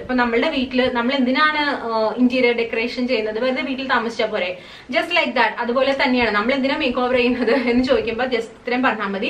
ഇപ്പൊ നമ്മളുടെ വീട്ടിൽ നമ്മൾ എന്തിനാണ് ഇന്റീരിയർ ഡെക്കറേഷൻ ചെയ്യുന്നത് വെറുതെ വീട്ടിൽ താമസിച്ചാൽ പോരെ ജസ്റ്റ് ലൈക്ക് ദാറ്റ് അതുപോലെ തന്നെയാണ് നമ്മൾ എന്തിനാ മേക്ക് ഓവർ ചെയ്യുന്നത് എന്ന് ചോദിക്കുമ്പോൾ ജസ്റ്റ് ഇത്രയും പറഞ്ഞാൽ മതി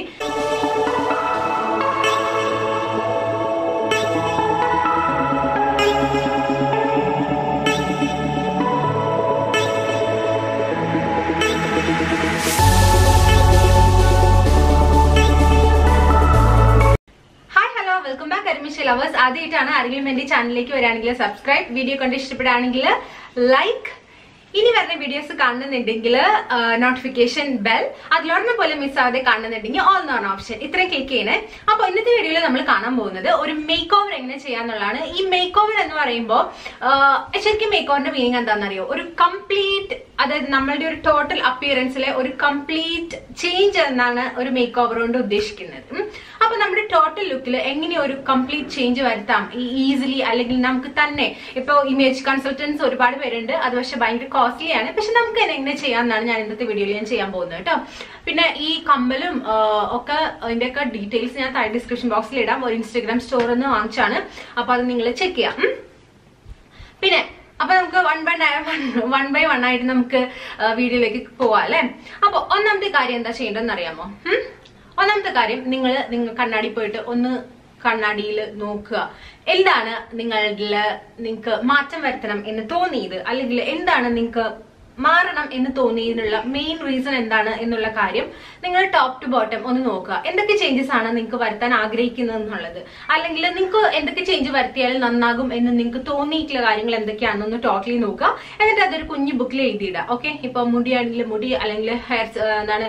hi hello welcome back Arimisha lovers ആദ്യമായിട്ടാണ് ആരെങ്കിലും എന്റെ ചാനലിലേക്ക് വരികയാണെങ്കിൽ സബ്സ്ക്രൈബ് വീഡിയോ കണ്ട് ഇഷ്ടപ്പെടുകയാണെങ്കിൽ ലൈക്ക് ഇനി വരുന്ന വീഡിയോസ് കാണുന്നുണ്ടെങ്കിൽ നോട്ടിഫിക്കേഷൻ ബെൽ അതിലോടനെ പോലെ മിസ് ആവാതെ കാണുന്നുണ്ടെങ്കിൽ ഓൾ എന്നാണ് ഓപ്ഷൻ ഇത്രയും ക്ലിക്ക് ചെയ്യണേ അപ്പൊ ഇന്നത്തെ വീഡിയോയിൽ നമ്മൾ കാണാൻ പോകുന്നത് ഒരു മേക്ക് ഓവർ എങ്ങനെ ചെയ്യാന്നുള്ളതാണ് ഈ മേക്ക് ഓവർ എന്ന് പറയുമ്പോൾ ശരിക്കും മേക്ക് ഓവറിന്റെ മീനിങ് എന്താണെന്നറിയോ ഒരു കംപ്ലീറ്റ് അതായത് നമ്മളുടെ ഒരു ടോട്ടൽ അപ്പിയറൻസിലെ ഒരു കംപ്ലീറ്റ് ചേഞ്ച് എന്നാണ് ഒരു മേക്ക് ഓവർ കൊണ്ട് ഉദ്ദേശിക്കുന്നത് ഉം. അപ്പൊ നമ്മുടെ ടോട്ടൽ ലുക്കിൽ എങ്ങനെ ഒരു കംപ്ലീറ്റ് ചേഞ്ച് വരുത്താം ഈസിലി അല്ലെങ്കിൽ നമുക്ക് തന്നെ ഇപ്പൊ ഇമേജ് കൺസൾട്ടൻസ് ഒരുപാട് പേരുണ്ട് അത് പക്ഷെ ഭയങ്കര കോസ്റ്റ്ലി ആണ് പക്ഷെ നമുക്ക് തന്നെ എങ്ങനെ ചെയ്യാമെന്നാണ് ഞാൻ ഇന്നത്തെ വീഡിയോയിൽ ഞാൻ ചെയ്യാൻ പോകുന്നത് കേട്ടോ പിന്നെ ഈ കമ്മലും ആ, ഒക്കെ അതിന്റെയൊക്കെ ഡീറ്റെയിൽസ് ഞാൻ താഴെ ഡിസ്ക്രിപ്ഷൻ ബോക്സിൽ ഇടാം ഒരു ഇൻസ്റ്റഗ്രാം സ്റ്റോറിൽ നിന്ന് വാങ്ങിച്ചാണ് അപ്പൊ അത് നിങ്ങൾ ചെക്ക് ചെയ്യാം ഉം. പിന്നെ അപ്പൊ നമുക്ക് one by one by one ആയിട്ട് നമുക്ക് ആ, വീഡിയോയിലേക്ക് പോവാം അല്ലെ അപ്പൊ ഒന്നാമത്തെ കാര്യം എന്താ ചെയ്യേണ്ടതെന്ന് അറിയാമോ ഉം? ഒന്നാമത്തെ കാര്യം നിങ്ങൾ നിങ്ങൾ കണ്ണാടി പോയിട്ട് ഒന്ന് കണ്ണാടിയിൽ നോക്കുക എന്താണ് നിങ്ങളുടെ നിങ്ങൾക്ക് മാറ്റം വരുത്തണം എന്ന് തോന്നിയത് അല്ലെങ്കിൽ എന്താണ് നിങ്ങൾക്ക് മാറണം എന്ന് തോന്നിയതിനുള്ള മെയിൻ റീസൺ എന്താണ് എന്നുള്ള കാര്യം നിങ്ങൾ ടോപ്പ് ടു ബോട്ടം ഒന്ന് നോക്കുക എന്തൊക്കെ ചേഞ്ചസ് ആണ് നിങ്ങൾക്ക് വരുത്താൻ ആഗ്രഹിക്കുന്നത് എന്നുള്ളത് അല്ലെങ്കിൽ നിങ്ങൾക്ക് എന്തൊക്കെ ചേഞ്ച് വരുത്തിയാൽ നന്നാകും എന്ന് നിങ്ങൾക്ക് തോന്നിയിട്ടുള്ള കാര്യങ്ങൾ എന്തൊക്കെയാണെന്നൊന്ന് ടോട്ടലി നോക്കുക എന്നിട്ട് അതൊരു കുഞ്ഞു ബുക്കിൽ എഴുതിയിടുക ഓക്കെ ഇപ്പൊ മുടിയാണെങ്കിൽ മുടി അല്ലെങ്കിൽ ഹെയർ എന്താണ്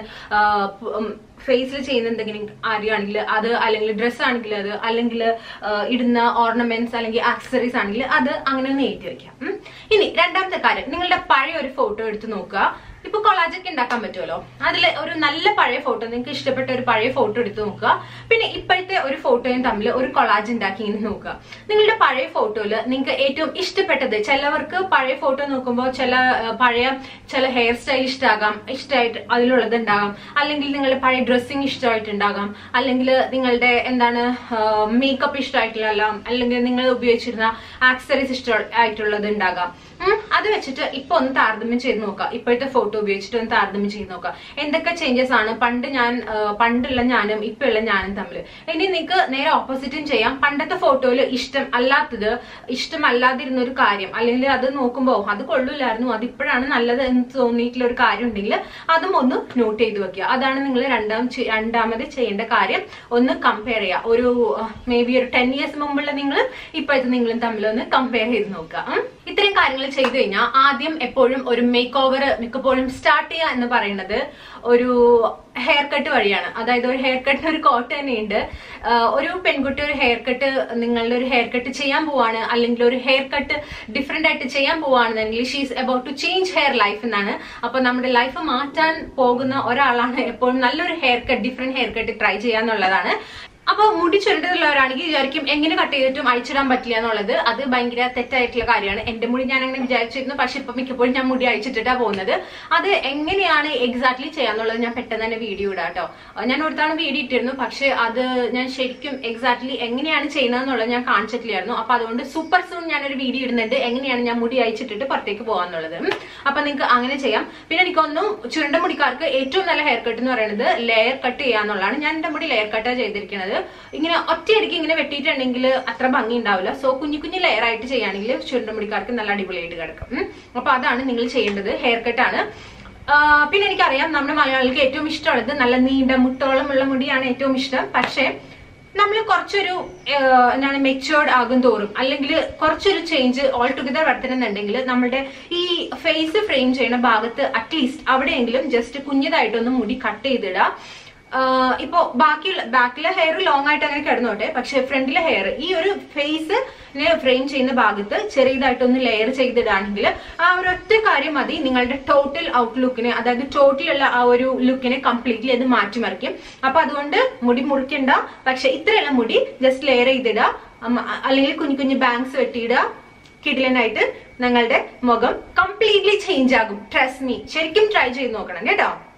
ഫേസിൽ ചെയ്യുന്ന എന്തെങ്കിലും അറിയുകയാണെങ്കിൽ അത് അല്ലെങ്കിൽ ഡ്രസ്സ് ആണെങ്കിൽ അത് അല്ലെങ്കിൽ ഇടുന്ന ഓർണമെന്റ്സ് അല്ലെങ്കിൽ ആക്സസറീസ് ആണെങ്കിൽ അത് അങ്ങനെ ഒന്ന് എഴുതി വെക്കാം ഉം. ഇനി രണ്ടാമത്തെ കാര്യം നിങ്ങളുടെ പഴയ ഒരു ഫോട്ടോ എടുത്ത് നോക്കുക ഇപ്പൊ കൊളാജൊക്കെ ഉണ്ടാക്കാൻ പറ്റുമല്ലോ അതിൽ ഒരു നല്ല പഴയ ഫോട്ടോ നിങ്ങൾക്ക് ഇഷ്ടപ്പെട്ട ഒരു പഴയ ഫോട്ടോ എടുത്ത് നോക്കുക പിന്നെ ഇപ്പോഴത്തെ ഒരു ഫോട്ടോയും തമ്മിൽ ഒരു കൊളാജ് ഉണ്ടാക്കി ഇങ്ങനെ നോക്കുക നിങ്ങളുടെ പഴയ ഫോട്ടോയില് നിങ്ങൾക്ക് ഏറ്റവും ഇഷ്ടപ്പെട്ടത് ചിലവർക്ക് പഴയ ഫോട്ടോ നോക്കുമ്പോൾ ചില ആ, പഴയ ചില ഹെയർ സ്റ്റൈൽ ഇഷ്ടമാകാം ഇഷ്ടമായിട്ട് അതിലുള്ളത് ഉണ്ടാകാം അല്ലെങ്കിൽ നിങ്ങളുടെ പഴയ ഡ്രസ്സിങ് ഇഷ്ടമായിട്ടുണ്ടാകാം അല്ലെങ്കിൽ നിങ്ങളുടെ എന്താണ് മേക്കപ്പ് ഇഷ്ടമായിട്ടുള്ള അല്ലെങ്കിൽ നിങ്ങൾ ഉപയോഗിച്ചിരുന്ന ആക്സറീസ് ഇഷ്ടമായിട്ടുള്ളത് ഉണ്ടാകാം ഉം, അത് വെച്ചിട്ട് ഇപ്പൊ ഒന്ന് താരതമ്യം ചെയ്ത് നോക്കാം ഇപ്പോഴത്തെ ഫോട്ടോ ഉപയോഗിച്ചിട്ട് ഒന്ന് താരതമ്യം ചെയ്ത് നോക്കാം എന്തൊക്കെ ചേഞ്ചസ് ആണ് പണ്ട് ഞാൻ ആ, പണ്ടുള്ള ഞാനും ഇപ്പോഴുള്ള ഞാനും തമ്മിൽ ഇനി നിങ്ങൾക്ക് നേരെ ഓപ്പോസിറ്റും ചെയ്യാം പണ്ടത്തെ ഫോട്ടോയിൽ ഇഷ്ടം അല്ലാത്തത് ഇഷ്ടമല്ലാതിരുന്ന ഒരു കാര്യം അല്ലെങ്കിൽ അത് നോക്കുമ്പോൾ അത് കൊള്ളില്ലായിരുന്നു അത് ഇപ്പോഴാണ് നല്ലത് എന്ന് തോന്നിയിട്ടുള്ള ഒരു കാര്യം ഉണ്ടെങ്കിൽ അതും ഒന്ന് നോട്ട് ചെയ്ത് വെക്കുക അതാണ് നിങ്ങൾ രണ്ടാം ചെ- രണ്ടാമത് ചെയ്യേണ്ട കാര്യം ഒന്ന് കമ്പയർ ചെയ്യുക ഒരു മേ ബി ഒരു ടെൻ ഇയേഴ്സ് മുമ്പുള്ള നിങ്ങൾ ഇപ്പോഴത്തെ നിങ്ങളും തമ്മിൽ ഒന്ന് കമ്പയർ ചെയ്ത് നോക്കുക ഉം. ഇത്രയും കാര്യങ്ങൾ ചെയ്തു കഴിഞ്ഞാൽ ആദ്യം എപ്പോഴും ഒരു മേക്ക് ഓവർ മിക്കപ്പോഴും സ്റ്റാർട്ട് ചെയ്യുക എന്ന് പറയുന്നത് ഒരു ഹെയർ കട്ട് വഴിയാണ് അതായത് ഒരു ഹെയർ കട്ടിന് ഒരു കോട്ട് തന്നെയുണ്ട് ആഹ് ഒരു പെൺകുട്ടി ഒരു ഹെയർ കട്ട് നിങ്ങളുടെ ഒരു ഹെയർ കട്ട് ചെയ്യാൻ പോവാണ് അല്ലെങ്കിൽ ഒരു ഹെയർ കട്ട് ഡിഫറെന്റ് ആയിട്ട് ചെയ്യാൻ പോവാണെന്നെങ്കിൽ she's about to change her life എന്നാണ് അപ്പൊ നമ്മുടെ ലൈഫ് മാറ്റാൻ പോകുന്ന ഒരാളാണ് എപ്പോഴും നല്ലൊരു haircut different haircut try ചെയ്യാന്നുള്ളതാണ് അപ്പൊ മുടി ചുരുണ്ടതുള്ളവരാണെങ്കിൽ വിചാരിക്കും എങ്ങനെ കട്ട് ചെയ്തിട്ടും അയച്ചിടാൻ പറ്റില്ല എന്നുള്ളത് അത് ഭയങ്കര തെറ്റായിട്ടുള്ള കാര്യമാണ് എന്റെ മുടി ഞാൻ അങ്ങനെ വിചാരിച്ചിരുന്നു പക്ഷെ ഇപ്പൊ മിക്കപ്പോഴും ഞാൻ മുടി അഴിച്ചിട്ടിട്ടാ പോകുന്നത് അത് എങ്ങനെയാണ് എക്സാക്ട്ലി ചെയ്യാന്നുള്ളത് ഞാൻ പെട്ടെന്ന് തന്നെ വീഡിയോ ഇടാം കേട്ടോ ഞാൻ ഒരു തവണ വീഡിയോ ഇട്ടിരുന്നു പക്ഷെ അത് ഞാൻ ശരിക്കും എക്സാക്ട്ലി എങ്ങനെയാണ് ചെയ്യുന്നതെന്നുള്ളത് ഞാൻ കാണിച്ചിട്ടില്ലായിരുന്നു അപ്പൊ അതുകൊണ്ട് സൂപ്പർ സൂൺ ഞാനൊരു വീഡിയോ ഇടുന്നുണ്ട് എങ്ങനെയാണ് ഞാൻ മുടി അയച്ചിട്ടിട്ട് പുറത്തേക്ക് പോകാന്നുള്ളത് ഉം. അപ്പൊ നിങ്ങൾക്ക് അങ്ങനെ ചെയ്യാം പിന്നെ എനിക്കൊന്നു ചുരുണ്ട മുടിക്കാർക്ക് ഏറ്റവും നല്ല ഹെയർ കട്ട് എന്ന് പറയുന്നത് ലെയർ കട്ട് ചെയ്യാന്നുള്ളതാണ് ഞാൻ എന്റെ മുടി ലെയർ കട്ടാണ് ചെയ്തിരിക്കുന്നത് ഇങ്ങനെ ഒറ്റയടിക്ക് ഇങ്ങനെ വെട്ടിയിട്ടുണ്ടെങ്കിൽ അത്ര ഭംഗി ഉണ്ടാവില്ല സോ കുഞ്ഞു കുഞ്ഞു ലെയർ ആയിട്ട് ചെയ്യുകയാണെങ്കിൽ ചുരുണ്ട മുടിക്കാർക്ക് നല്ല അടിപൊളിയായിട്ട് കിടക്കും ഉം. അപ്പൊ അതാണ് നിങ്ങൾ ചെയ്യേണ്ടത് ഹെയർ കട്ടാണ് പിന്നെ എനിക്കറിയാം നമ്മുടെ മലയാളികൾക്ക് ഏറ്റവും ഇഷ്ടമുള്ളത് നല്ല നീണ്ട മുട്ടോളമുള്ള മുടിയാണ് ഏറ്റവും ഇഷ്ടം പക്ഷേ നമ്മൾ കുറച്ചൊരു ആഹ്, എന്താണ് മെച്ചുവേർഡ് ആകും തോറും അല്ലെങ്കിൽ കുറച്ചൊരു ചേഞ്ച് ഓൾ ടുഗദർ വരുത്തണമെന്നുണ്ടെങ്കിൽ നമ്മുടെ ഈ ഫേസ് ഫ്രെയിം ചെയ്യുന്ന ഭാഗത്ത് അറ്റ്ലീസ്റ്റ് അവിടെയെങ്കിലും ജസ്റ്റ് കുഞ്ഞതായിട്ടൊന്ന് മുടി കട്ട് ചെയ്തിടുക ആഹ് ഇപ്പോ ബാക്കിയുള്ള ബാക്കിലെ ഹെയർ ലോങ് ആയിട്ട് അങ്ങനെ കിടന്നോട്ടെ പക്ഷെ ഫ്രണ്ടിലെ ഹെയർ ഈ ഒരു ഫേസ് ഫ്രെയിം ചെയ്യുന്ന ഭാഗത്ത് ചെറിയതായിട്ടൊന്ന് ലെയർ ചെയ്തിടാണെങ്കിൽ ആ ഒരു ഒറ്റ കാര്യം മതി നിങ്ങളുടെ ടോട്ടൽ ഔട്ട്ലുക്കിനെ അതായത് ടോട്ടലുള്ള ആ ഒരു ലുക്കിനെ കംപ്ലീറ്റ്ലി അത് മാറ്റിമറിക്കും അപ്പൊ അതുകൊണ്ട് മുടി മുറിക്കണ്ട പക്ഷെ ഇത്രയുള്ള മുടി ജസ്റ്റ് ലെയർ ചെയ്തിടുക അമ്മ- അല്ലെങ്കിൽ കുഞ്ഞു കുഞ്ഞു ബാങ്ക്സ് വെട്ടിയിടുക കിടിലനായിട്ട് നിങ്ങളുടെ മുഖം കംപ്ലീറ്റ്ലി ചേഞ്ച് ആകും ട്രസ്റ്റ് മീ ശരിക്കും ട്രൈ ചെയ്ത് നോക്കണം കേട്ടോ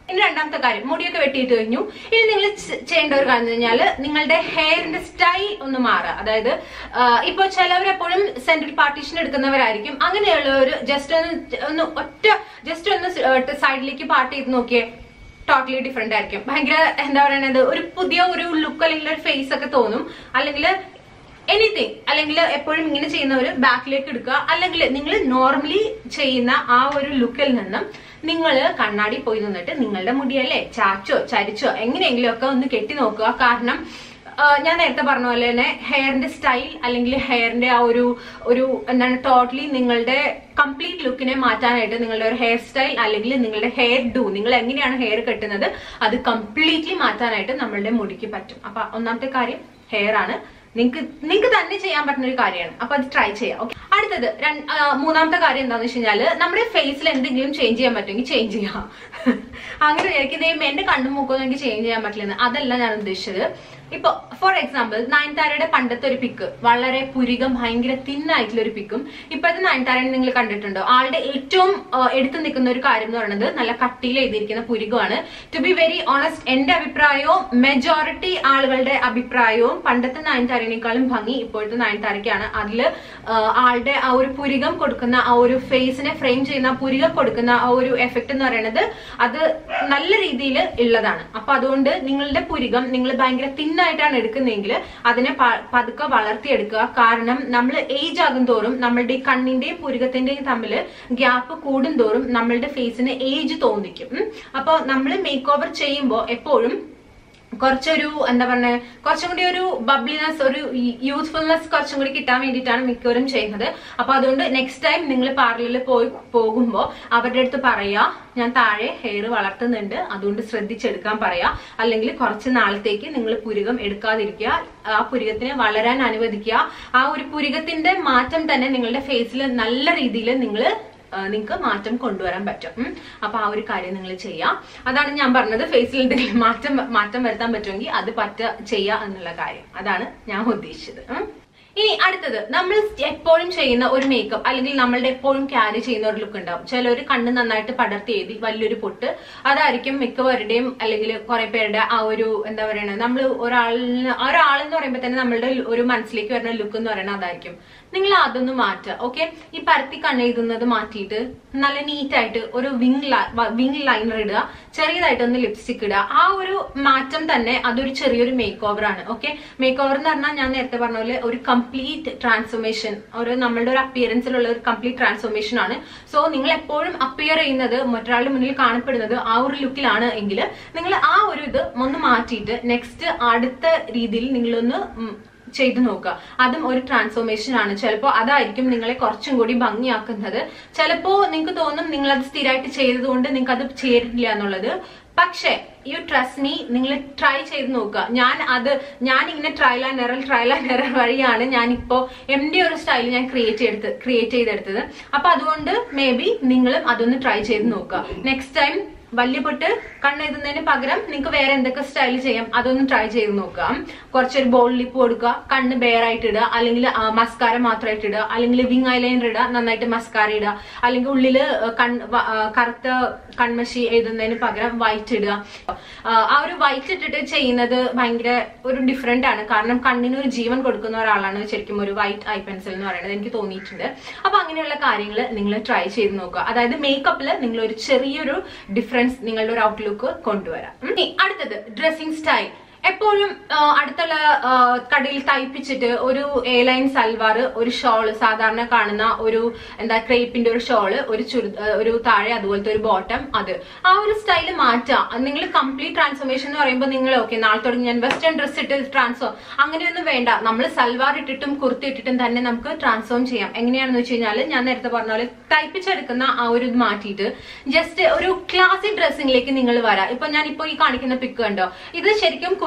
ഇനി രണ്ടാമത്തെ കാര്യം മുടിയൊക്കെ വെട്ടിയിട്ട് കഴിഞ്ഞു ഇനി നിങ്ങൾ ചെ- ചെയ്യേണ്ട ഒരു കാര്യം എന്ന് കഴിഞ്ഞാൽ നിങ്ങളുടെ ഹെയറിന്റെ സ്റ്റൈൽ ഒന്ന് മാറുക അതായത് ആ, ഇപ്പൊ ചിലവരെപ്പോഴും സെൻട്രൽ പാർട്ടീഷൻ എടുക്കുന്നവരായിരിക്കും അങ്ങനെയുള്ളവർ ജസ്റ്റ് ഒന്ന് ഒന്ന് ഒറ്റ ജസ്റ്റ് ഒന്ന് സൈഡിലേക്ക് പാർട്ട് ചെയ്ത് നോക്കിയേ ടോട്ടലി ഡിഫറെന്റ് ആയിരിക്കും ഭയങ്കര എന്താ പറയണത് ഒരു പുതിയ ഒരു ലുക്ക് അല്ലെങ്കിൽ ഒരു ഫേസ് ഒക്കെ തോന്നും അല്ലെങ്കിൽ എനിത്തിങ് അല്ലെങ്കിൽ എപ്പോഴും ഇങ്ങനെ ചെയ്യുന്നവർ ബാക്കിലേക്ക് എടുക്കുക അല്ലെങ്കിൽ നിങ്ങൾ നോർമലി ചെയ്യുന്ന ആ ഒരു ലുക്കിൽ നിന്നും നിങ്ങൾ കണ്ണാടി പോയി നിന്നിട്ട് നിങ്ങളുടെ മുടിയല്ലേ ചാച്ചോ ചരിച്ചോ എങ്ങനെയെങ്കിലും ഒക്കെ ഒന്ന് കെട്ടി നോക്കുക കാരണം ആ, ഞാൻ നേരത്തെ പറഞ്ഞ പോലെ തന്നെ ഹെയറിന്റെ സ്റ്റൈൽ അല്ലെങ്കിൽ ഹെയറിന്റെ ആ ഒരു ഒരു എന്താണ് ടോട്ടലി നിങ്ങളുടെ കംപ്ലീറ്റ് ലുക്കിനെ മാറ്റാനായിട്ട് നിങ്ങളുടെ ഒരു ഹെയർ സ്റ്റൈൽ അല്ലെങ്കിൽ നിങ്ങളുടെ ഹെയർ ഡു നിങ്ങൾ എങ്ങനെയാണ് ഹെയർ കെട്ടുന്നത് അത് കംപ്ലീറ്റ്ലി മാറ്റാനായിട്ട് നമ്മളുടെ മുടിക്ക് പറ്റും അപ്പൊ ഒന്നാമത്തെ കാര്യം ഹെയർ ആണ് നിങ്ങൾക്ക് നിങ്ങൾക്ക് തന്നെ ചെയ്യാൻ പറ്റുന്ന ഒരു കാര്യമാണ് അപ്പൊ അത് ട്രൈ ചെയ്യാം ഓക്കെ അടുത്തത് രണ്ട്- ആ, മൂന്നാമത്തെ കാര്യം എന്താണെന്ന് വെച്ച് കഴിഞ്ഞാല് നമ്മുടെ ഫേസിൽ എന്തെങ്കിലും ചേഞ്ച് ചെയ്യാൻ പറ്റുമെങ്കിൽ ചേഞ്ച് ചെയ്യാം അങ്ങനെ വിചാരിക്കുന്നത് എന്റെ കണ്ണും മൂക്കൊന്നും എനിക്ക് ചേഞ്ച് ചെയ്യാൻ പറ്റില്ലെന്ന് അതല്ല ഞാൻ ഉദ്ദേശിച്ചത് ഇപ്പൊ ഫോർ എക്സാമ്പിൾ നയൻതാരയുടെ പണ്ടത്തെ ഒരു പിക്ക് വളരെ പുരികം ഭയങ്കര തിന്നായിട്ടുള്ള ഒരു പിക്കും ഇപ്പോഴത്തെ നയൻതാരനെ നിങ്ങൾ കണ്ടിട്ടുണ്ടോ ആളുടെ ഏറ്റവും ആ, എടുത്തു നിൽക്കുന്ന ഒരു കാര്യം എന്ന് പറയുന്നത് നല്ല കട്ടിയിൽ എഴുതിയിരിക്കുന്ന പുരികമാണ് ടു ബി വെരി ഓണസ്റ്റ് എന്റെ അഭിപ്രായവും മെജോറിറ്റി ആളുകളുടെ അഭിപ്രായവും പണ്ടത്തെ നയൻതാരനേക്കാളും ഭംഗി ഇപ്പോഴത്തെ നയൻതാരയ്ക്കാണ് അതിൽ ആളുടെ ആ ഒരു പുരികം കൊടുക്കുന്ന ആ ഒരു ഫേസിനെ ഫ്രെയിം ചെയ്യുന്ന ആ പുരികം കൊടുക്കുന്ന ആ ഒരു എഫക്ട് എന്ന് പറയുന്നത് അത് നല്ല രീതിയിൽ ഉള്ളതാണ് അപ്പൊ അതുകൊണ്ട് നിങ്ങളുടെ പുരികം നിങ്ങൾ ഭയങ്കര തിന്നായിട്ടാണ് എടുക്കുന്നതെങ്കിൽ അതിനെ പ- പതുക്കെ വളർത്തിയെടുക്കുക കാരണം നമ്മൾ ഏജ് ആകും തോറും നമ്മളുടെ ഈ കണ്ണിന്റെയും പുരികത്തിന്റെയും തമ്മിൽ ഗ്യാപ്പ് കൂടും തോറും നമ്മളുടെ ഫേസിന് ഏജ് തോന്നിക്കും ഉം. അപ്പൊ നമ്മൾ മേക്ക് ഓവർ ചെയ്യുമ്പോൾ എപ്പോഴും കുറച്ചൊരു എന്താ പറഞ്ഞ കുറച്ചും കൂടി ഒരു ബബ്ലിനെസ് ഒരു യൂത്ത്ഫുൾനെസ് കുറച്ചും കൂടി കിട്ടാൻ വേണ്ടിയിട്ടാണ് മിക്കവരും ചെയ്യുന്നത് അപ്പൊ അതുകൊണ്ട് നെക്സ്റ്റ് ടൈം നിങ്ങൾ പാർലറിൽ പോയി പോകുമ്പോൾ അവരുടെ അടുത്ത് പറയാ ഞാൻ താഴെ ഹെയർ വളർത്തുന്നുണ്ട് അതുകൊണ്ട് ശ്രദ്ധിച്ചെടുക്കാൻ പറയാ അല്ലെങ്കിൽ കുറച്ച് നാളത്തേക്ക് നിങ്ങൾ പുരുകം എടുക്കാതിരിക്കുക ആ പുരുകത്തിനെ വളരാൻ അനുവദിക്കുക ആ ഒരു പുരുകത്തിന്റെ മാറ്റം തന്നെ നിങ്ങളുടെ ഫേസിൽ നല്ല രീതിയിൽ നിങ്ങൾ നിങ്ങൾക്ക് മാറ്റം കൊണ്ടുവരാൻ പറ്റും ഉം. അപ്പൊ ആ ഒരു കാര്യം നിങ്ങൾ ചെയ്യാം അതാണ് ഞാൻ പറഞ്ഞത് ഫേസിൽ എന്തെങ്കിലും മാറ്റം മാറ്റം വരുത്താൻ പറ്റുമെങ്കിൽ അത് പറ്റ ചെയ്യുക എന്നുള്ള കാര്യം അതാണ് ഞാൻ ഉദ്ദേശിച്ചത് ഉം. ഇനി അടുത്തത് നമ്മൾ എപ്പോഴും ചെയ്യുന്ന ഒരു മേക്കപ്പ് അല്ലെങ്കിൽ നമ്മളുടെ എപ്പോഴും ക്യാരി ചെയ്യുന്ന ഒരു ലുക്ക് ഉണ്ടാവും ചിലർ കണ്ണ് നന്നായിട്ട് പടർത്തി എഴുതി വലിയൊരു പൊട്ട് അതായിരിക്കും മിക്കവരുടെയും അല്ലെങ്കിൽ കുറെ പേരുടെ ആ ഒരു എന്താ പറയണത് നമ്മൾ ഒരാളിന് ഒരാളെന്ന് പറയുമ്പോൾ തന്നെ നമ്മളുടെ ഒരു മനസ്സിലേക്ക് വരുന്ന ലുക്ക് എന്ന് പറയുന്നത് അതായിരിക്കും നിങ്ങൾ അതൊന്ന് മാറ്റുക ഓക്കെ ഈ പരത്തി കണ്ണെഴുതുന്നത് മാറ്റിയിട്ട് നല്ല നീറ്റായിട്ട് ഒരു വിങ് വിങ് ലൈനർ ഇടുക ചെറിയതായിട്ട് ഒന്ന് ലിപ്സ്റ്റിക് ഇടുക ആ ഒരു മാറ്റം തന്നെ അതൊരു ചെറിയൊരു മേക്ക് ഓവർ ആണ് ഓക്കെ മേക്ക് ഓവർ എന്ന് പറഞ്ഞാൽ ഞാൻ നേരത്തെ പറഞ്ഞ പോലെ ഒരു കംപ്ലീറ്റ് ട്രാൻസ്ഫോർമേഷൻ ഒരു നമ്മളുടെ ഒരു അപ്പിയറൻസിലുള്ള ഒരു കംപ്ലീറ്റ് ട്രാൻസ്ഫോർമേഷൻ ആണ് സോ നിങ്ങൾ എപ്പോഴും അപ്പിയർ ചെയ്യുന്നത് മറ്റൊരാളുടെ മുന്നിൽ കാണപ്പെടുന്നത് ആ ഒരു ലുക്കിലാണ് എങ്കിൽ നിങ്ങൾ ആ ഒരു ഇത് ഒന്ന് മാറ്റിയിട്ട് നെക്സ്റ്റ് അടുത്ത രീതിയിൽ നിങ്ങളൊന്ന് ഉം, ചെയ്തു നോക്കുക അതും ഒരു ട്രാൻസ്ഫോർമേഷൻ ആണ് ചിലപ്പോൾ അതായിരിക്കും നിങ്ങളെ കുറച്ചും കൂടി ഭംഗിയാക്കുന്നത് ചിലപ്പോൾ നിങ്ങൾക്ക് തോന്നും നിങ്ങൾ അത് സ്ഥിരമായിട്ട് ചെയ്തതുകൊണ്ട് നിങ്ങൾക്ക് അത് ചേരില്ല എന്നുള്ളത് പക്ഷേ യു ട്രസ്റ്റ് മീ നിങ്ങൾ ട്രൈ ചെയ്ത് നോക്കുക ഞാൻ അത് ഞാൻ ഇങ്ങനെ trial and error trial and error വഴിയാണ് ഞാൻ ഇപ്പോ എന്റെ ഒരു സ്റ്റൈൽ ഞാൻ ക്രിയേറ്റ് ചെയ്തെടുത്ത് ക്രിയേറ്റ് ചെയ്തെടുത്തത് അപ്പൊ അതുകൊണ്ട് മേ ബി നിങ്ങളും അതൊന്ന് ട്രൈ ചെയ്ത് നോക്കുക നെക്സ്റ്റ് ടൈം വലിയ പൊട്ട് കണ്ണെഴുതുന്നതിന് പകരം നിങ്ങൾക്ക് വേറെ എന്തൊക്കെ സ്റ്റൈൽ ചെയ്യാം അതൊന്ന് ട്രൈ ചെയ്ത് നോക്കാം കുറച്ചൊരു ബോൾ ലിപ്പ് കൊടുക്കുക കണ്ണ് ബെയർ ആയിട്ട് ഇടുക അല്ലെങ്കിൽ മസ്കാര മാത്രമായിട്ട് ഇടുക അല്ലെങ്കിൽ വിങ് ഐലൈനർ ഇടുക നന്നായിട്ട് മസ്കാര ഇടുക അല്ലെങ്കിൽ ഉള്ളില് കൺ വ- ആ, കറുത്ത കൺമഷി എഴുതുന്നതിന് പകരം വൈറ്റ് ഇടുക ആ, ആ ഒരു വൈറ്റ് ഇട്ടിട്ട് ചെയ്യുന്നത് ഭയങ്കര ഒരു ഡിഫറെന്റ് ആണ് കാരണം കണ്ണിന് ഒരു ജീവൻ കൊടുക്കുന്ന ഒരാളാണ് ശരിക്കും ഒരു വൈറ്റ് ഐ പെൻസിൽ എന്ന് പറയുന്നത് എനിക്ക് തോന്നിയിട്ടുണ്ട് അപ്പൊ അങ്ങനെയുള്ള കാര്യങ്ങൾ നിങ്ങൾ ട്രൈ ചെയ്ത് നോക്കുക അതായത് മേക്കപ്പിൽ നിങ്ങൾ ഒരു ചെറിയൊരു ഡിഫറൻസ് നിങ്ങളുടെ ഒരു ഔട്ട്ലുക്ക് കൊണ്ടുവരാം ഉം. ഇനി അടുത്തത് ഡ്രസ്സിംഗ് സ്റ്റൈൽ എപ്പോഴും ആ, അടുത്തുള്ള ആ, കടയിൽ തയ്പ്പിച്ചിട്ട് ഒരു എ ലൈൻ സൽവാർ ഒരു ഷോള് സാധാരണ കാണുന്ന ഒരു എന്താ ക്രേപ്പിന്റെ ഒരു ഷോള് ഒരു ചുരു ആ, ഒരു താഴെ അതുപോലത്തെ ഒരു ബോട്ടം അത് ആ ഒരു സ്റ്റൈല് മാറ്റാം നിങ്ങൾ കംപ്ലീറ്റ് ട്രാൻസ്ഫോർമേഷൻ എന്ന് പറയുമ്പോൾ നിങ്ങൾ ഓക്കെ നാളെ തുടങ്ങി ഞാൻ വെസ്റ്റേൺ ഡ്രസ് ഇട്ട് ട്രാൻസ്ഫോം അങ്ങനെയൊന്നും വേണ്ട നമ്മൾ സൽവാർ ഇട്ടിട്ടും കുർത്തി ഇട്ടിട്ടും തന്നെ നമുക്ക് ട്രാൻസ്ഫോം ചെയ്യാം എങ്ങനെയാണെന്ന് വെച്ച് കഴിഞ്ഞാൽ ഞാൻ നേരത്തെ പറഞ്ഞ പോലെ തയ്പ്പിച്ചെടുക്കുന്ന ആ ഒരു ഇത് മാറ്റിയിട്ട് ജസ്റ്റ് ഒരു ക്ലാസിക് ഡ്രസ്സിംഗിലേക്ക് നിങ്ങൾ വരാം ഇപ്പൊ ഞാൻ ഇപ്പൊ ഈ കാണിക്കുന്ന പിക്ക് കണ്ടോ ഇത് ശരിക്കും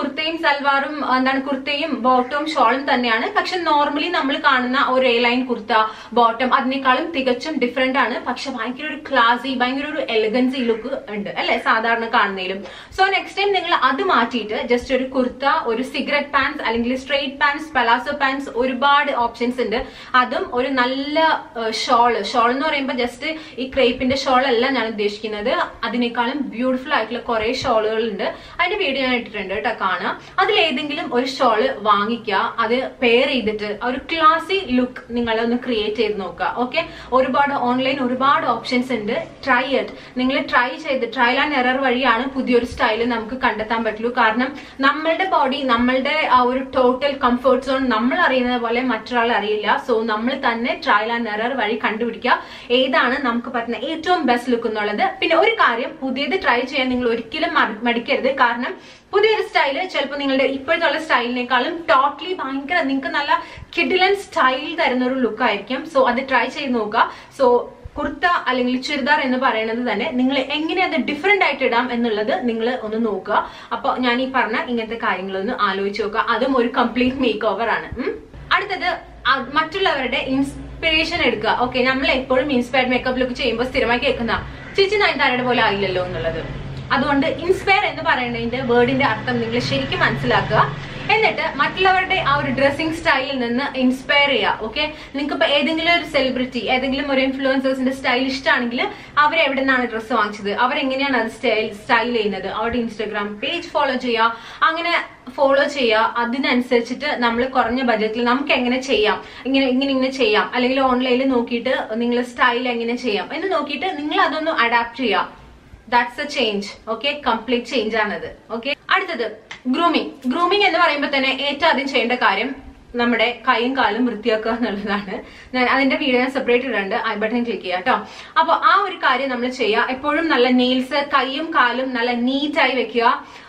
കുർത്തയും സൽവാറും എന്താണ് കുർത്തയും ബോട്ടവും ഷോളും തന്നെയാണ് പക്ഷെ നോർമലി നമ്മൾ കാണുന്ന ഒരു എ ലൈൻ കുർത്ത ബോട്ടം അതിനേക്കാളും തികച്ചും ഡിഫറെന്റ് ആണ് പക്ഷെ ഭയങ്കര ഒരു ക്ലാസി ഭയങ്കര ഒരു എലഗൻസി ലുക്ക് ഉണ്ട് അല്ലെ സാധാരണ കാണുന്നതിലും സോ നെക്സ്റ്റ് ടൈം നിങ്ങൾ അത് മാറ്റിയിട്ട് ജസ്റ്റ് ഒരു കുർത്ത ഒരു സിഗരറ്റ് പാൻസ് അല്ലെങ്കിൽ സ്ട്രെയിറ്റ് പാൻസ് പലാസോ പാൻസ് ഒരുപാട് ഓപ്ഷൻസ് ഉണ്ട് അതും ഒരു നല്ല ഷോള് ഷോൾ എന്ന് പറയുമ്പോൾ ജസ്റ്റ് ഈ ക്രേപ്പിന്റെ ഷോൾ അല്ല ഞാൻ ഉദ്ദേശിക്കുന്നത് അതിനേക്കാളും ബ്യൂട്ടിഫുൾ ആയിട്ടുള്ള കുറെ ഷോളുകൾ ഉണ്ട് അതിന്റെ വീഡിയോ ഞാൻ ഇട്ടിട്ടുണ്ട് കേട്ടോ കാണാം അതിലേതെങ്കിലും ഒരു ഷോള് വാങ്ങിക്കുക അത് പെയർ ചെയ്തിട്ട് ഒരു ക്ലാസി ലുക്ക് നിങ്ങൾ ഒന്ന് ക്രിയേറ്റ് ചെയ്ത് നോക്കുക ഓക്കെ ഒരുപാട് ഓൺലൈൻ ഒരുപാട് ഓപ്ഷൻസ് ഉണ്ട് ട്രൈ ഇറ്റ് നിങ്ങൾ ട്രൈ ചെയ്ത് ട്രയൽ ആൻഡ് എറർ വഴിയാണ് പുതിയൊരു സ്റ്റൈൽ നമുക്ക് കണ്ടെത്താൻ പറ്റുള്ളൂ കാരണം നമ്മളുടെ ബോഡി നമ്മളുടെ ആ ഒരു ടോട്ടൽ കംഫർട്ട് സോൺ നമ്മൾ അറിയുന്നത് പോലെ മറ്റൊരാൾ അറിയില്ല സോ നമ്മൾ തന്നെ ട്രയൽ ആൻഡ് എറർ വഴി കണ്ടുപിടിക്കുക ഏതാണ് നമുക്ക് പറ്റുന്ന ഏറ്റവും ബെസ്റ്റ് ലുക്ക് എന്നുള്ളത് പിന്നെ ഒരു കാര്യം പുതിയത് ട്രൈ ചെയ്യാൻ നിങ്ങൾ ഒരിക്കലും മടി- മടിക്കരുത് കാരണം പുതിയൊരു സ്റ്റൈല് ചിലപ്പോൾ നിങ്ങളുടെ ഇപ്പോഴത്തെ ഉള്ള സ്റ്റൈലിനേക്കാളും ടോട്ടലി ഭയങ്കര നിങ്ങൾക്ക് നല്ല കിഡിലൻ സ്റ്റൈൽ തരുന്ന ഒരു ലുക്ക് ആയിരിക്കും സോ അത് ട്രൈ ചെയ്ത് നോക്കുക സോ കുർത്ത അല്ലെങ്കിൽ ചുരിദാർ എന്ന് പറയുന്നത് തന്നെ നിങ്ങൾ എങ്ങനെ അത് ഡിഫറെന്റ് ആയിട്ട് ഇടാം എന്നുള്ളത് നിങ്ങൾ ഒന്ന് നോക്കുക അപ്പൊ ഞാൻ ഈ പറഞ്ഞ ഇങ്ങനത്തെ കാര്യങ്ങളൊന്ന് ആലോചിച്ച് നോക്കുക അതും ഒരു കംപ്ലീറ്റ് മേക്ക് ഓവർ ആണ് ഉം. അടുത്തത് അ- മറ്റുള്ളവരുടെ ഇൻസ്പിറേഷൻ എടുക്കുക ഓക്കെ നമ്മൾ എപ്പോഴും ഇൻസ്പയർഡ് മേക്കപ്പ് ലുക്ക് ചെയ്യുമ്പോൾ സ്ഥിരമായി കേൾക്കുന്ന ചേച്ചി നയൻതാരയുടെ പോലെ ആയില്ലല്ലോ എന്നുള്ളത് അതുകൊണ്ട് ഇൻസ്പയർ എന്ന് പറയുന്നതിന്റെ വേർഡിന്റെ അർത്ഥം നിങ്ങൾ ശരിക്കും മനസ്സിലാക്കുക എന്നിട്ട് മറ്റുള്ളവരുടെ ആ ഒരു ഡ്രസ്സിംഗ് സ്റ്റൈലിൽ നിന്ന് ഇൻസ്പയർ ചെയ്യുക ഓക്കെ നിങ്ങൾക്ക് ഇപ്പൊ ഏതെങ്കിലും ഒരു സെലിബ്രിറ്റി ഏതെങ്കിലും ഒരു ഇൻഫ്ലുവൻസേഴ്സിന്റെ സ്റ്റൈൽ ഇഷ്ടമാണെങ്കിൽ അവർ എവിടെ നിന്നാണ് ഡ്രസ്സ് വാങ്ങിച്ചത് അവരെങ്ങനെയാണ് അത് സ്റ്റൈൽ സ്റ്റൈൽ ചെയ്യുന്നത് അവരുടെ ഇൻസ്റ്റാഗ്രാം പേജ് ഫോളോ ചെയ്യുക അങ്ങനെ ഫോളോ ചെയ്യുക അതിനനുസരിച്ചിട്ട് നമ്മൾ കുറഞ്ഞ ബജറ്റിൽ നമുക്ക് എങ്ങനെ ചെയ്യാം ഇങ്ങനെ ഇങ്ങനെ ഇങ്ങനെ ചെയ്യാം അല്ലെങ്കിൽ ഓൺലൈനിൽ നോക്കിയിട്ട് നിങ്ങൾ സ്റ്റൈൽ എങ്ങനെ ചെയ്യാം എന്ന് നോക്കിയിട്ട് നിങ്ങൾ അതൊന്ന് അഡാപ്റ്റ് ചെയ്യുക that's a change okay complete change ആണത് ഓക്കെ അടുത്തത് ഗ്രൂമിങ് ഗ്രൂമിങ് എന്ന് പറയുമ്പോൾ തന്നെ ഏറ്റവും ആദ്യം ചെയ്യേണ്ട കാര്യം നമ്മുടെ കൈയും കാലും വൃത്തിയാക്കുക എന്നുള്ളതാണ് ഞാൻ അതിന്റെ വീഡിയോ ഞാൻ സെപ്പറേറ്റ് ഇടുന്നുണ്ട് ഐ ബട്ടൺ ക്ലിക്ക് ചെയ്യാം കേട്ടോ അപ്പൊ ആ ഒരു കാര്യം നമ്മൾ ചെയ്യുക എപ്പോഴും നല്ല നെയിൽസ് കൈയും കാലും നല്ല നീറ്റായി വെക്കുക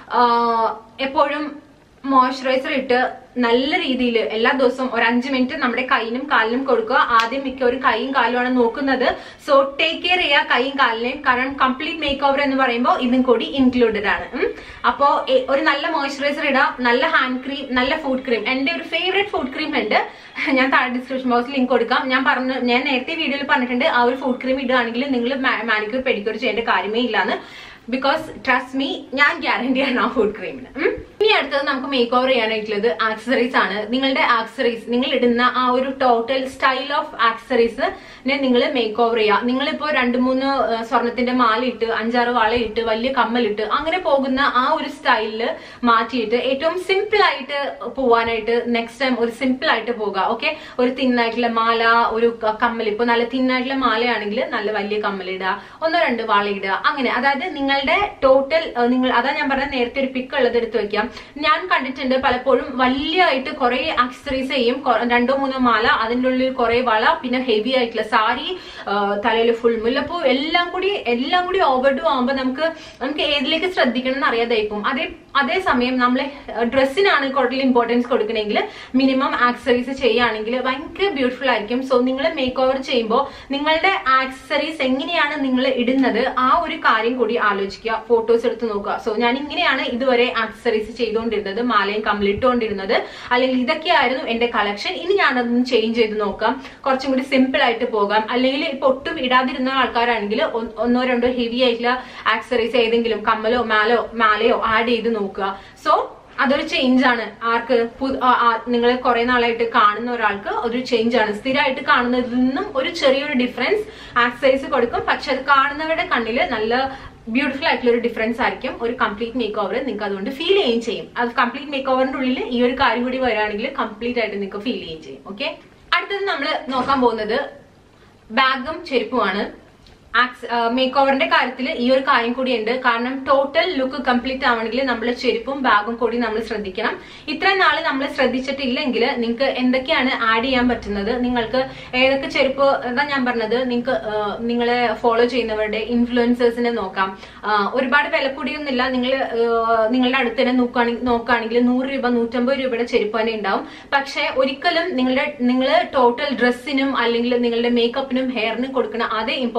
ആഹ് എപ്പോഴും മോയ്സ്ചറൈസർ ഇട്ട് നല്ല രീതിയിൽ എല്ലാ ദിവസവും ഒരു അഞ്ച് മിനിറ്റ് നമ്മുടെ കൈയിനും കാലിനും കൊടുക്കുക ആദ്യം മിക്ക ഒരു കൈയും കാലുമാണ് നോക്കുന്നത് സോ ടേക്ക് കെയർ ചെയ്യുക കൈയും കാലിനെയും കാരണം കംപ്ലീറ്റ് മേക്ക് ഓവർ എന്ന് പറയുമ്പോൾ ഇതും കൂടി ഇൻക്ലൂഡഡ് ആണ് ഉം. അപ്പോ എ- ഒരു നല്ല മോയ്സ്ചറൈസർ ഇടുക നല്ല ഹാൻഡ് ക്രീം നല്ല ഫുഡ് ക്രീം എന്റെ ഒരു ഫേവറേറ്റ് ഫുഡ് ക്രീം ഉണ്ട് ഞാൻ താഴെ ഡിസ്ക്രിപ്ഷൻ ബോക്സിൽ ലിങ്ക് കൊടുക്കാം ഞാൻ പറഞ്ഞു ഞാൻ നേരത്തെ വീഡിയോയിൽ പറഞ്ഞിട്ടുണ്ട് ആ ഒരു ഫുഡ് ക്രീം ഇടുകയാണെങ്കിൽ നിങ്ങൾ മാനിക്യൂർ പെഡിക്യൂർ ചെയ്യേണ്ട കാര്യമേ ഇല്ലാന്ന് ബിക്കോസ് ട്രസ്റ്റ് മീ ഞാൻ ഗ്യാരണ്ടിയാണ് ആ ഫുഡ് ക്രീമിന് ഉം. ഇനി അടുത്തത് നമുക്ക് മേക്ക് ഓവർ ചെയ്യാനായിട്ടുള്ളത് ആക്സറീസ് ആണ് നിങ്ങളുടെ ആക്സറീസ് നിങ്ങൾ ഇടുന്ന ആ ഒരു ടോട്ടൽ സ്റ്റൈൽ ഓഫ് ആക്സറീസ് നിങ്ങൾ മേക്ക് ഓവർ ചെയ്യുക നിങ്ങളിപ്പോ രണ്ട് മൂന്ന് ആ, സ്വർണത്തിന്റെ മാല ഇട്ട് അഞ്ചാറ് വള ഇട്ട് വലിയ കമ്മലിട്ട് അങ്ങനെ പോകുന്ന ആ ഒരു സ്റ്റൈലില് മാറ്റിയിട്ട് ഏറ്റവും സിമ്പിൾ ആയിട്ട് പോവാനായിട്ട് നെക്സ്റ്റ് ടൈം ഒരു സിമ്പിൾ ആയിട്ട് പോകുക ഓക്കെ ഒരു തിന്നായിട്ടുള്ള മാല ഒരു ക- കമ്മൽ ഇപ്പൊ നല്ല തിന്നായിട്ടുള്ള മാലയാണെങ്കിൽ നല്ല വലിയ കമ്മലിടുക ഒന്നോ രണ്ടോ വാള ഇടുക അങ്ങനെ അതായത് നിങ്ങളുടെ ടോട്ടൽ നിങ്ങൾ അതാ ഞാൻ പറഞ്ഞ നേരത്തെ ഒരു പിക്ക് ഉള്ളത് എടുത്ത് വെക്കാം ഞാൻ കണ്ടിട്ടുണ്ട് പലപ്പോഴും വലിയതായിട്ട് കുറെ ആക്സറീസ് ചെയ്യും കൊ- രണ്ടോ മൂന്നോ മാല അതിൻ്റെ ഉള്ളിൽ കുറെ വള പിന്നെ ഹെവി ആയിട്ടുള്ള സാരി തലയിൽ ഫുൾ മുല്ലപ്പൂ എല്ലാം കൂടി എല്ലാം കൂടി ഓവർഡു ആകുമ്പോൾ നമുക്ക് നമുക്ക് ഏതിലേക്ക് ശ്രദ്ധിക്കണം എന്ന് അറിയാതായി പോകും അതേ അതേസമയം നമ്മൾ ഡ്രസ്സിനാണ് കൂടുതൽ ഇമ്പോർട്ടൻസ് കൊടുക്കണമെങ്കിൽ മിനിമം ആക്സറീസ് ചെയ്യുകയാണെങ്കിൽ ഭയങ്കര ബ്യൂട്ടിഫുൾ ആയിരിക്കും സോ നിങ്ങൾ മേക്ക് ഓവർ ചെയ്യുമ്പോൾ നിങ്ങളുടെ ആക്സറീസ് എങ്ങനെയാണ് നിങ്ങൾ ഇടുന്നത് ആ ഒരു കാര്യം കൂടി ആലോചിക്കുക ഫോട്ടോസ് എടുത്ത് നോക്കുക സോ ഞാൻ ഇങ്ങനെയാണ് ഇതുവരെ ആക്സറീസ് ചെയ്തുകൊണ്ടിരുന്നത് മാലയും കമ്പിളിട്ടുകൊണ്ടിരുന്നത് അല്ലെങ്കിൽ ഇതൊക്കെയായിരുന്നു എന്റെ കളക്ഷൻ ഇനി ഞാനതൊന്ന് ചേഞ്ച് ചെയ്ത് നോക്കാം കുറച്ചും കൂടി സിമ്പിൾ ആയിട്ട് പോകാം അല്ലെങ്കിൽ ഇപ്പൊ ഒട്ടും ഇടാതിരുന്ന ആൾക്കാരാണെങ്കിൽ ഒ- ഒന്നോ രണ്ടോ ഹെവി ആയിട്ടുള്ള ആക്സറീസ് ഏതെങ്കിലും കമ്മലോ മാലോ മാലയോ ആഡ് ചെയ്ത് നോക്കുക സോ അതൊരു ചേഞ്ച് ആണ് ആർക്ക് നിങ്ങൾ കുറെ നാളായിട്ട് കാണുന്ന ഒരാൾക്ക് ഒരു ചേഞ്ച് ആണ് സ്ഥിരമായിട്ട് കാണുന്നതിൽ നിന്നും ഒരു ചെറിയൊരു ഡിഫറൻസ് ആക്സൈസ് കൊടുക്കും പക്ഷെ അത് കാണുന്നവരുടെ കണ്ണില് നല്ല ബ്യൂട്ടിഫുൾ ആയിട്ടുള്ള ഒരു ഡിഫറൻസ് ആയിരിക്കും ഒരു കംപ്ലീറ്റ് മേക്ക് ഓവർ നിങ്ങൾക്ക് അതുകൊണ്ട് ഫീൽ ചെയ്യുകയും ചെയ്യും അത് കംപ്ലീറ്റ് മേക്ക് ഓവറിന്റെ ഉള്ളിൽ ഈ ഒരു കാര്യം കൂടി വരികയാണെങ്കിൽ കംപ്ലീറ്റ് ആയിട്ട് നിങ്ങൾക്ക് ഫീൽ ചെയ്യുകയും ചെയ്യും ഓക്കെ അടുത്തത് നമ്മൾ നോക്കാൻ പോകുന്നത് ബാഗും ചെരുപ്പുമാണ് മേക്ക് ഓവറിന്റെ കാര്യത്തിൽ ഈ ഒരു കാര്യം കൂടി ഉണ്ട് കാരണം ടോട്ടൽ ലുക്ക് കംപ്ലീറ്റ് ആവണമെങ്കിൽ നമ്മൾ ചെരുപ്പും ബാഗും കൂടി നമ്മൾ ശ്രദ്ധിക്കണം ഇത്രയും നാള് നമ്മൾ ശ്രദ്ധിച്ചിട്ടില്ലെങ്കിൽ നിങ്ങൾക്ക് എന്തൊക്കെയാണ് ആഡ് ചെയ്യാൻ പറ്റുന്നത് നിങ്ങൾക്ക് ഏതൊക്കെ ചെരുപ്പ് എന്താ ഞാൻ പറഞ്ഞത് നിങ്ങൾക്ക് നിങ്ങളെ ഫോളോ ചെയ്യുന്നവരുടെ ഇൻഫ്ലുവൻസേഴ്സിനെ നോക്കാം ആ, ഒരുപാട് വില കൂടിയൊന്നുമില്ല നിങ്ങൾ നിങ്ങളുടെ അടുത്ത് തന്നെ നോക്കുകയാണെങ്കിൽ നോക്കുകയാണെങ്കിൽ നൂറ് രൂപ നൂറ്റമ്പത് രൂപയുടെ ചെരുപ്പ് തന്നെ ഉണ്ടാവും പക്ഷെ ഒരിക്കലും നിങ്ങളുടെ നിങ്ങൾ ടോട്ടൽ ഡ്രസ്സിനും അല്ലെങ്കിൽ നിങ്ങളുടെ മേക്കപ്പിനും ഹെയറിനും കൊടുക്കുന്ന അതേ ഇമ്പോർട്ടൻസ്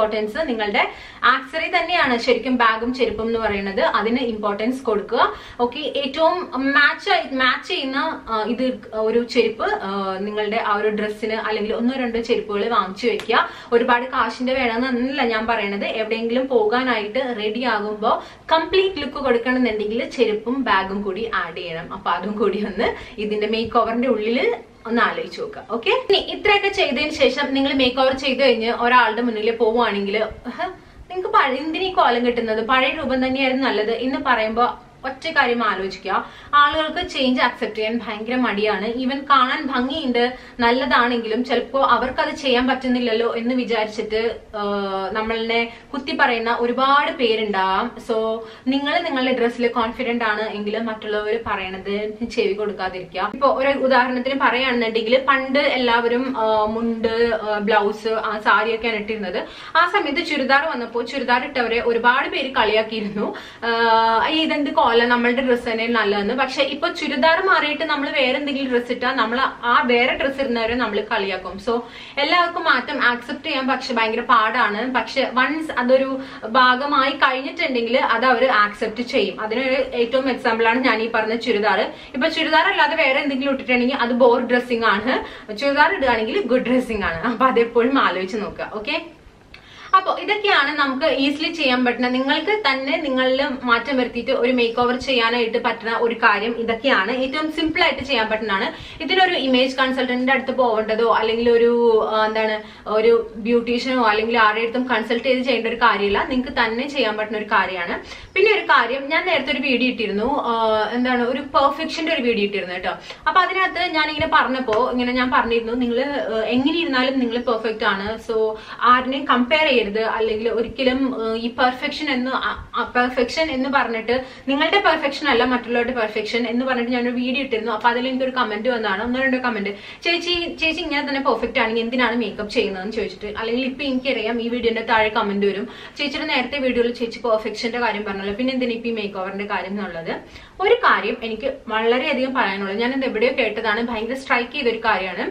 നിങ്ങളുടെ ആക്സറി തന്നെയാണ് ശരിക്കും ബാഗും ചെരുപ്പും എന്ന് പറയുന്നത് അതിന് ഇമ്പോർട്ടൻസ് കൊടുക്കുക ഓക്കെ ഏറ്റവും മാച്ച് മാച്ച് ചെയ്യുന്ന ആ, ഇത് ഒരു ചെരുപ്പ് ആ, നിങ്ങളുടെ ആ ഒരു ഡ്രസ്സിന് അല്ലെങ്കിൽ ഒന്നോ രണ്ടോ ചെരുപ്പുകൾ വാങ്ങിച്ചു വെക്കുക ഒരുപാട് കാശിന്റെ വേണമെന്നല്ല ഞാൻ പറയണത് എവിടെയെങ്കിലും പോകാനായിട്ട് റെഡി ആകുമ്പോൾ കംപ്ലീറ്റ് ലുക്ക് കൊടുക്കണമെന്നുണ്ടെങ്കിൽ ചെരുപ്പും ബാഗും കൂടി ആഡ് ചെയ്യണം അപ്പൊ അതും കൂടി ഒന്ന് ഇതിന്റെ മേക്ക് ഓവറിന്റെ ഉള്ളില് ഒന്ന് ആലോചിച്ച് നോക്കുക ഓക്കെ ഇനി ഇത്രയൊക്കെ ചെയ്തതിന് ശേഷം നിങ്ങൾ മേക്ക് ഓവർ ചെയ്ത് കഴിഞ്ഞ് ഒരാളുടെ മുന്നിൽ പോവുകയാണെങ്കിൽ നിങ്ങൾക്ക് പഴയ എന്തിനീ കോലം കിട്ടുന്നത് പഴയ രൂപം തന്നെയായിരുന്നു നല്ലത് എന്ന് പറയുമ്പോൾ ഒറ്റ കാര്യം ആലോചിക്കുക ആളുകൾക്ക് ചേഞ്ച് അക്സെപ്റ്റ് ചെയ്യാൻ ഭയങ്കര മടിയാണ് ഈവൻ കാണാൻ ഭംഗിയുണ്ട് നല്ലതാണെങ്കിലും ചിലപ്പോൾ അവർക്കത് ചെയ്യാൻ പറ്റുന്നില്ലല്ലോ എന്ന് വിചാരിച്ചിട്ട് ആഹ്, നമ്മളെ കുത്തി പറയുന്ന ഒരുപാട് പേരുണ്ടാവാം സോ നിങ്ങൾ നിങ്ങളുടെ ഡ്രസ്സിൽ കോൺഫിഡന്റ് ആണ് എങ്കിലും മറ്റുള്ളവർ പറയണത് ചെവി കൊടുക്കാതിരിക്കുക ഇപ്പൊ ഒരു ഉദാഹരണത്തിന് പറയുകയാണെന്നുണ്ടെങ്കിൽ പണ്ട് എല്ലാവരും ആഹ്, മുണ്ട് ബ്ലൗസ് സാരിയൊക്കെയാണ് ഇട്ടിരുന്നത് ആ സമയത്ത് ചുരിദാർ വന്നപ്പോൾ ചുരിദാർ ഇട്ടവരെ ഒരുപാട് പേര് കളിയാക്കിയിരുന്നു ആഹ്, "അയ്യ, ഇതെന്ത് കോല നമ്മളുടെ ഡ്രസ്സ് തന്നെ നല്ലതെന്ന് പക്ഷെ ഇപ്പൊ ചുരിദാർ മാറിയിട്ട് നമ്മൾ വേറെ എന്തെങ്കിലും ഡ്രസ്സ് ഇട്ടാൽ നമ്മൾ ആ വേറെ ഡ്രസ്സ് ഇടുന്നവരെ നമ്മൾ കളിയാക്കും സോ എല്ലാവർക്കും മാറ്റം ആക്സെപ്റ്റ് ചെയ്യാൻ പക്ഷെ ഭയങ്കര പാടാണ് പക്ഷെ വൺസ് അതൊരു ഭാഗമായി കഴിഞ്ഞിട്ടുണ്ടെങ്കിൽ അത് അവർ ആക്സെപ്റ്റ് ചെയ്യും അതിനൊരു ഏറ്റവും എക്സാമ്പിൾ ആണ് ഞാൻ ഈ പറഞ്ഞ ചുരിദാർ ഇപ്പൊ ചുരിദാർ അല്ലാതെ വേറെ എന്തെങ്കിലും ഇട്ടിട്ടുണ്ടെങ്കിൽ അത് ബോർ ഡ്രസ്സിംഗ് ആണ് ചുരിദാർ ഇടുകയാണെങ്കിൽ ഗുഡ് ഡ്രസ്സിംഗ് ആണ് അപ്പൊ അതെപ്പോഴും ആലോചിച്ച് നോക്കുക ഓക്കെ അപ്പൊ ഇതൊക്കെയാണ് നമുക്ക് ഈസിലി ചെയ്യാൻ പറ്റുന്ന നിങ്ങൾക്ക് തന്നെ നിങ്ങളിൽ മാറ്റം വരുത്തിയിട്ട് ഒരു മേക്ക് ഓവർ ചെയ്യാനായിട്ട് പറ്റുന്ന ഒരു കാര്യം ഇതൊക്കെയാണ് ഏറ്റവും സിമ്പിൾ ആയിട്ട് ചെയ്യാൻ പറ്റുന്നതാണ് ഇതിനൊരു ഇമേജ് കൺസൾട്ടന്റിന്റെ അടുത്ത് പോകേണ്ടതോ അല്ലെങ്കിൽ ഒരു ആ, എന്താണ് ഒരു ബ്യൂട്ടീഷ്യനോ അല്ലെങ്കിൽ ആരുടെ അടുത്തും കൺസൾട്ട് ചെയ്ത് ചെയ്യേണ്ട ഒരു കാര്യമില്ല നിങ്ങൾക്ക് തന്നെ ചെയ്യാൻ പറ്റുന്ന ഒരു കാര്യമാണ് പിന്നെ ഒരു കാര്യം ഞാൻ നേരത്തെ ഒരു വീഡിയോ ഇട്ടിരുന്നു ആ, എന്താണ് ഒരു പെർഫെക്ഷന്റെ ഒരു വീഡിയോ ഇട്ടിരുന്നു കേട്ടോ അപ്പൊ അതിനകത്ത് ഞാൻ ഇങ്ങനെ പറഞ്ഞപ്പോ ഇങ്ങനെ ഞാൻ പറഞ്ഞിരുന്നു നിങ്ങൾ എങ്ങനെ ഇരുന്നാലും നിങ്ങൾ പെർഫെക്റ്റ് ആണ് സോ ആരിനെയും കമ്പയർ ചെയ്യരുത് അല്ലെങ്കിൽ ഒരിക്കലും ഏഹ്, ഈ പെർഫെക്ഷൻ എന്ന് പെർഫെക്ഷൻ എന്ന് പറഞ്ഞിട്ട് നിങ്ങളുടെ പെർഫെക്ഷൻ അല്ല മറ്റുള്ളവരുടെ പെർഫെക്ഷൻ എന്ന് പറഞ്ഞിട്ട് ഞാനൊരു വീഡിയോ ഇട്ടിരുന്നു അപ്പൊ അതിൽ എനിക്കൊരു കമന്റ് വന്നതാണ് ഒന്നോ രണ്ടോ കമന്റ് ചേച്ചി ചേച്ചി ഇങ്ങനെ തന്നെ പെർഫെക്റ്റ് ആണെങ്കിൽ എന്തിനാണ് മേക്കപ്പ് ചെയ്യുന്നതെന്ന് ചോദിച്ചിട്ട് അല്ലെങ്കിൽ ഇപ്പൊ എനിക്കറിയാം ഈ വീഡിയോന്റെ താഴെ കമന്റ് വരും ചേച്ചിയുടെ നേരത്തെ വീഡിയോയിൽ ചേച്ചി പെർഫെക്ഷന്റെ കാര്യം പറഞ്ഞല്ലോ പിന്നെ എന്തിനാ ഇപ്പൊ ഈ മേക്ക് ഓവറിന്റെ കാര്യം എന്നുള്ളത് ഒരു കാര്യം എനിക്ക് വളരെയധികം പറയാനുള്ളത് ഞാൻ ഇത് എവിടെയോ കേട്ടതാണ് ഭയങ്കര സ്ട്രൈക്ക് ചെയ്ത ഒരു കാര്യമാണ്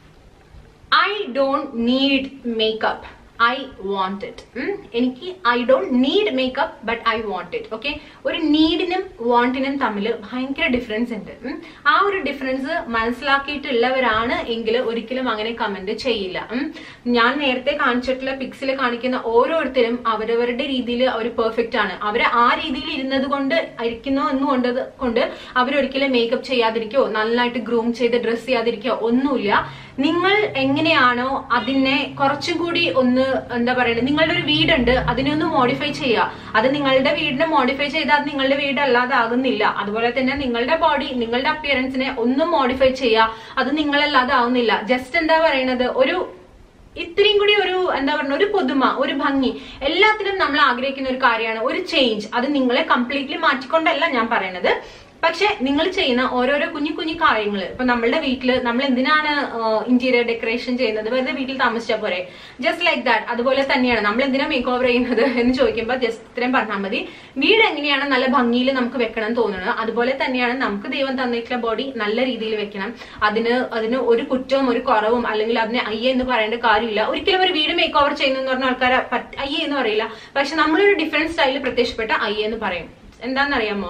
I don't need makeup I want it എനിക്ക് I don't need makeup but I want it okay ഒരു നീഡിനും വാണ്ടിനും തമ്മിൽ ഭയങ്കര ഡിഫറൻസ് ഉണ്ട് ഉം. ആ ഒരു ഡിഫറൻസ് മനസ്സിലാക്കിയിട്ടുള്ളവരാണ് എങ്കിൽ ഒരിക്കലും അങ്ങനെ കമന്റ് ചെയ്യില്ല ഉം. ഞാൻ നേരത്തെ കാണിച്ചിട്ടുള്ള പിക്സിൽ കാണിക്കുന്ന ഓരോരുത്തരും അവരവരുടെ രീതിയിൽ അവർ പെർഫെക്റ്റ് ആണ് അവർ ആ രീതിയിൽ ഇരുന്നത് കൊണ്ട് ഇരിക്കുന്നു എന്ന് കൊണ്ടത് കൊണ്ട് അവരൊരിക്കലും മേക്കപ്പ് ചെയ്യാതിരിക്കോ നന്നായിട്ട് ഗ്രൂം ചെയ്ത് ഡ്രസ് ചെയ്യാതിരിക്കോ ഒന്നുമില്ല നിങ്ങൾ എങ്ങനെയാണോ അതിനെ കുറച്ചും കൂടി ഒന്ന് എന്താ പറയുക നിങ്ങളുടെ ഒരു വീടുണ്ട് അതിനെ ഒന്ന് മോഡിഫൈ ചെയ്യുക അത് നിങ്ങളുടെ വീടിനെ മോഡിഫൈ ചെയ്താൽ അത് നിങ്ങളുടെ വീട് അല്ലാതെ ആകുന്നില്ല അതുപോലെ തന്നെ നിങ്ങളുടെ ബോഡി നിങ്ങളുടെ അപ്പിയറൻസിനെ ഒന്നും മോഡിഫൈ ചെയ്യുക അത് നിങ്ങളല്ലാതെ ആവുന്നില്ല ജസ്റ്റ് എന്താ പറയുന്നത് ഒരു ഇത്രയും കൂടി ഒരു എന്താ പറയുക ഒരു പുതുമ ഒരു ഭംഗി എല്ലാത്തിലും നമ്മൾ ആഗ്രഹിക്കുന്ന ഒരു കാര്യമാണ് ഒരു ചേഞ്ച് അത് നിങ്ങളെ കംപ്ലീറ്റ്ലി മാറ്റിക്കൊണ്ടല്ല ഞാൻ പറയണത് പക്ഷെ നിങ്ങൾ ചെയ്യുന്ന ഓരോരോ കുഞ്ഞു കുഞ്ഞു കാര്യങ്ങൾ ഇപ്പൊ നമ്മളുടെ വീട്ടിൽ നമ്മൾ എന്തിനാണ് ഇന്റീരിയർ ഡെക്കറേഷൻ ചെയ്യുന്നത് വെറുതെ വീട്ടിൽ താമസിച്ചാൽ പോരെ ജസ്റ്റ് ലൈക്ക് ദാറ്റ് അതുപോലെ തന്നെയാണ് നമ്മൾ എന്തിനാ മേക്ക് ഓവർ ചെയ്യുന്നത് എന്ന് ചോദിക്കുമ്പോൾ ജസ്റ്റ് ഇത്രയും പറഞ്ഞാൽ മതി വീട് എങ്ങനെയാണ് നല്ല ഭംഗിയിൽ നമുക്ക് വെക്കണം എന്ന് തോന്നുന്നത് അതുപോലെ തന്നെയാണ് നമുക്ക് ദൈവം തന്നിട്ടുള്ള ബോഡി നല്ല രീതിയിൽ വെക്കണം അതിന് അതിന് ഒരു കുറ്റവും ഒരു കുറവും അല്ലെങ്കിൽ അതിനെ അയ്യ എന്ന് പറയേണ്ട കാര്യമില്ല ഒരിക്കലും ഒരു വീട് മേക്ക് ഓവർ ചെയ്യുന്നു എന്ന് പറഞ്ഞ ആൾക്കാരെ പറ്റ- അയ്യേ എന്ന് പറയില്ല പക്ഷെ നമ്മളൊരു ഡിഫറെന്റ് സ്റ്റൈലിൽ പ്രത്യക്ഷപ്പെട്ട അയ്യ എന്ന് പറയും എന്താണെന്നറിയാമോ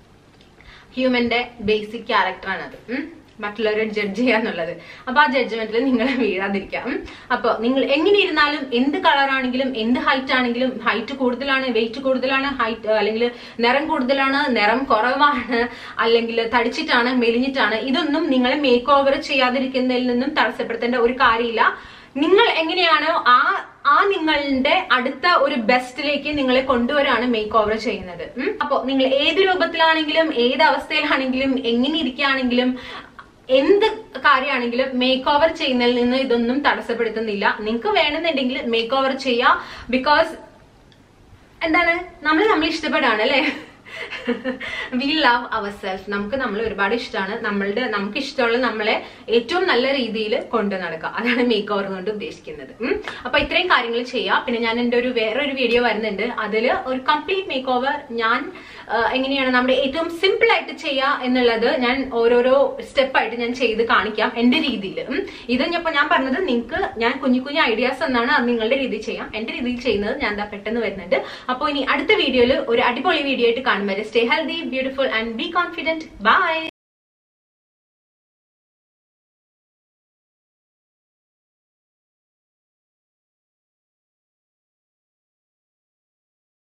ഹ്യൂമന്റെ ബേസിക് ക്യാരക്ടറാണ് അത് ഉം. മറ്റുള്ളവരെ ജഡ്ജ് ചെയ്യാന്നുള്ളത് അപ്പൊ ആ ജഡ്ജ്മെന്റിൽ നിങ്ങൾ വീഴാതിരിക്കാം ഉം. അപ്പൊ നിങ്ങൾ എങ്ങനെ ഇരുന്നാലും എന്ത് കളറാണെങ്കിലും എന്ത് ഹൈറ്റ് ആണെങ്കിലും ഹൈറ്റ് കൂടുതലാണ് വെയിറ്റ് കൂടുതലാണ് ഹൈറ്റ് അല്ലെങ്കിൽ നിറം കൂടുതലാണ് നിറം കുറവാണ് അല്ലെങ്കിൽ തടിച്ചിട്ടാണ് മെലിഞ്ഞിട്ടാണ് ഇതൊന്നും നിങ്ങളെ മേക്ക് ഓവർ ചെയ്യാതിരിക്കുന്നതിൽ നിന്നും തടസ്സപ്പെടുത്തേണ്ട ഒരു കാര്യമില്ല നിങ്ങൾ എങ്ങനെയാണോ ആ ആ നിങ്ങളുടെ അടുത്ത ഒരു ബെസ്റ്റിലേക്ക് നിങ്ങളെ കൊണ്ടുവരാണ് മേക്ക് ഓവർ ചെയ്യുന്നത് ഉം. അപ്പൊ നിങ്ങൾ ഏത് രൂപത്തിലാണെങ്കിലും ഏത് അവസ്ഥയിലാണെങ്കിലും എങ്ങനെ ഇരിക്കുകയാണെങ്കിലും എന്ത് കാര്യമാണെങ്കിലും മേക്ക് ഓവർ ചെയ്യുന്നതിൽ നിന്ന് ഇതൊന്നും തടസ്സപ്പെടുത്തുന്നില്ല നിങ്ങൾക്ക് വേണമെന്നുണ്ടെങ്കിൽ മേക്ക് ഓവർ ചെയ്യാം ബിക്കോസ് എന്താണ് നമ്മൾ നമ്മൾ ഇഷ്ടപ്പെടാണ് അല്ലെ വി ലവ് അവർ സെൽഫ് നമുക്ക് നമ്മളെ ഒരുപാട് ഇഷ്ടമാണ് നമ്മളുടെ നമുക്ക് ഇഷ്ടമുള്ള നമ്മളെ ഏറ്റവും നല്ല രീതിയിൽ കൊണ്ടു നടക്കുക അതാണ് മേക്ക് ഓവർ കൊണ്ട് ഉദ്ദേശിക്കുന്നത് ഉം. അപ്പൊ ഇത്രയും കാര്യങ്ങൾ ചെയ്യാം പിന്നെ ഞാൻ എൻ്റെ ഒരു വേറൊരു വീഡിയോ വരുന്നുണ്ട് അതിൽ ഒരു കംപ്ലീറ്റ് മേക്ക് ഓവർ ഞാൻ ആ, എങ്ങനെയാണ് നമ്മുടെ ഏറ്റവും സിമ്പിൾ ആയിട്ട് ചെയ്യുക എന്നുള്ളത് ഞാൻ ഓരോരോ സ്റ്റെപ്പായിട്ട് ഞാൻ ചെയ്ത് കാണിക്കാം എന്റെ രീതിയിൽ ഇത് ഇപ്പൊ ഞാൻ പറഞ്ഞത് നിങ്ങൾക്ക് ഞാൻ കുഞ്ഞു കുഞ്ഞു ഐഡിയാസ് എന്നാണ് അത് നിങ്ങളുടെ രീതിയിൽ ചെയ്യാം എന്റെ രീതിയിൽ ചെയ്യുന്നത് ഞാൻ എന്താ പെട്ടെന്ന് വരുന്നുണ്ട് അപ്പോൾ ഇനി അടുത്ത വീഡിയോയിൽ ഒരു അടിപൊളി വീഡിയോ ആയിട്ട് കാണും വരെ stay healthy beautiful and be confident by